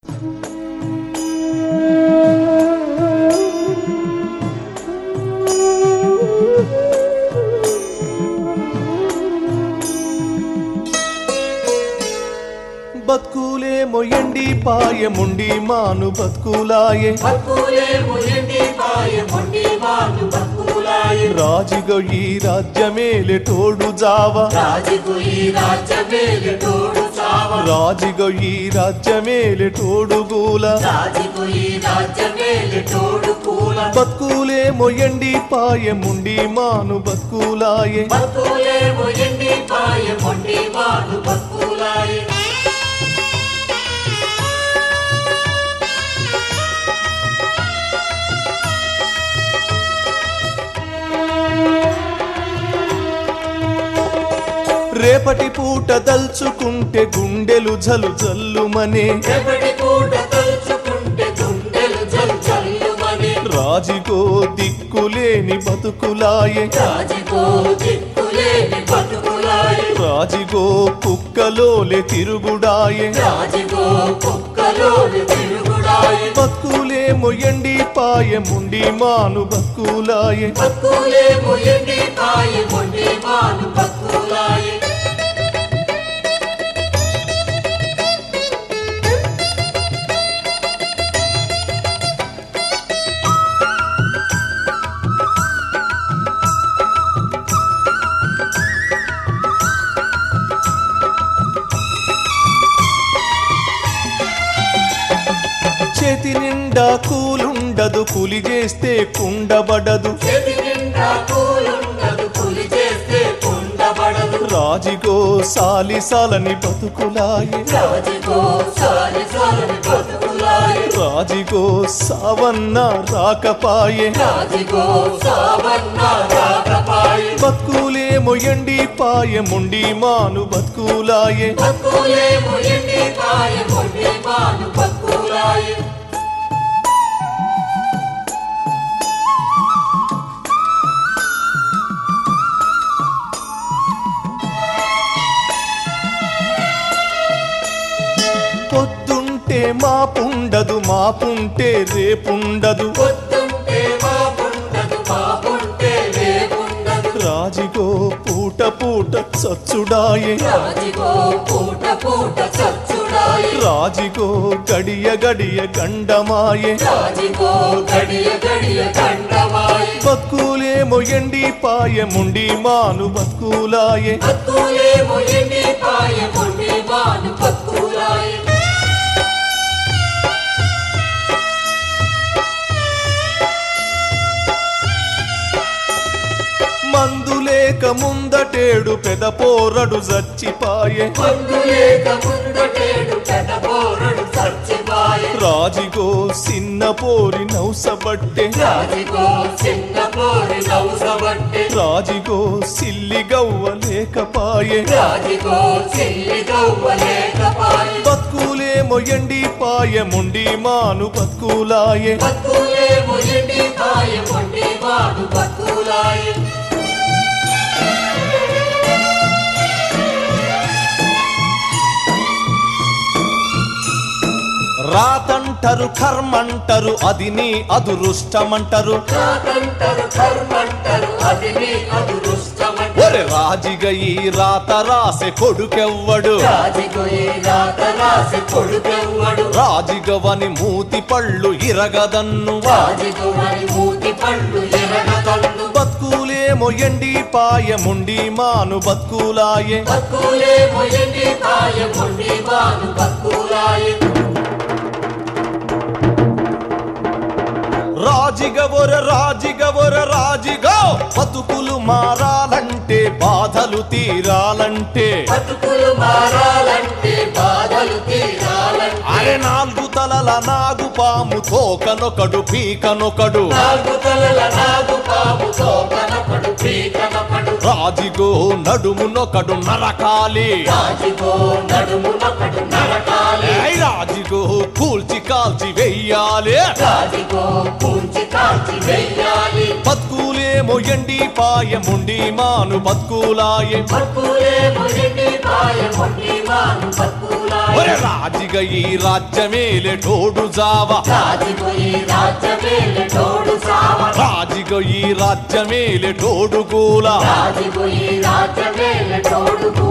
బతుకులే మొయండి పాయముండి మాను బతుకులాయే బతుకులే ముయండి పాయ మొండి మాను బతుకులాయి రాజుగో ఈ రాజ్యమేలే తోడు జావా రాజుకు ఈ రాజ్యమేలు తోడు చావ రాజుగో ఈ రాజ్యమేలే తోడుగూల రాజుకు ఈ రాజ్యమేలు తోడు కూల బతుకులే మొయండి పాయముండి మాను బతుకులాయే బతుకులే ముయండి పాయ మొండి మాను బతుకులాయి రేపటి పూట దల్చుకుంటే గుండెలు జలు జల్లుమనే రేపటి పూట తలుచుకుంటే గుండెలు జల్ చల్లుమని రాజుగో దిక్కులేని బతుకులాయే రాజుకో దిక్కులేని బతుకులాయి రాజుగో కుక్కలోలే తిరుగుడాయే రాజుకో కుక్కలోని తిరుగుడాయి బతుకులే మొయండి పాయముండి మాను బతుకులాయే బతుకులే ముయండి పాయ మొండి మాను బతుకులాయి చేతి నిండా కూలుండదు కూలి చేస్తే కుండబడదు చేతి నిండా పూలుండదు పులి చేస్తే కుండబడదు రాజిగో సాలిసాలని బతుకులాయే రాజుకో సాలి సాలని బతుకులాయి రాజిగో సావన్న రాకపాయే రాజుకో సావన్న రాకపాయి బతుకులే మొయండి పాయముండి మాను బతుకులాయే బతుకులే ముయండి పాయ మొండి మాను బతుకులాయి పొద్దుంటే మాపుండదు మాపుంటే రేపుండదు పొద్దుంటే మాపుండదు మాపుంటే రేపుండదు రాజిగో పూట పూట చచ్చుడాయే రాజుకో పూట పూట చచ్చుడాయి రాజిగో గడియ గడియ గండమాయే రాజుకో గడియ గడియ కండమాయి బతుకులే మొయండి పాయముండి మాను బతుకులాయే బతుకులే ముయండి పాయ మొండి మాను బతుకులాయి మందులేక ముందటేడు పెద పోరడు చచ్చిపాయే మందులేక ముందటేడు పెదపోరడు చచ్చిపాయ రాజిగో సిన్న పోరి నౌసబట్టే రాజుకో చిన్న పోరి నౌసబట్టి రాజిగో సిల్లి గవ్వ లేకపాయే రాజుకో చిల్లి గవ్వలేకపాయి బతుకులే మొయండి పాయముండి మాను బతుకులాయే బతుకులే ముయండి పాయ మొండి మాను బతుకులాయి రాతంటారు కర్మంటారు అది నీ అదురుష్టమంటారు రాతంటారు కర్మంటారు అది నీ అదృష్టమంటారు ఒరే రాజిగ ఈ రాత రాసే కొడుకెవ్వడు రాజుకోయి రాత రాసి కొడుకెవ్వడు రాజిగవని మూతి పళ్ళు ఇరగదన్ను రాజుకు మరి మూతి పళ్ళు ఎరగతల్లు బతుకులే మొయండి పాయముండి మాను బతుకులాయే బతుకులే మొయండి పాయ మొండి మాను బతుకులాయి రాజిగవర రాజిగవర రాజిగో బతుకులు మారాలంటే బాధలు తీరాలంటే బతుకులు మారాలంటే బాధలు తీరాలంటే అరే నాలుగు తలల నాగు పాము తోకనొకడు పీకనొకడు నాలుగు తలల నాగు పాము తోకనొకడు పీకనొకడు రాజిగో నడుమునొకడు నరకాలి రాజుకో నడుమునొకడు నరకాలి ఏయ్ రాజిగో కూల్చి కాల్చి వెయ్యాలి రాజుకో పూంచి కాల్చి వెయ్యాలి బతుకులే మొయండి పాయముండి మాను బతుకులాయే బతుకులే మొయండి పాయ మొండి మాను బతుకులాయి ఒరే రాజిగ ఈ రాజ్యమేలే టోడు జావ రాజిపోయి రాజ్యమేలు తోడు సావ రాజిగ ఈ రాజ్యమేలే టోడు గూల రాజిపోయి రాజ్యమేలు తోడు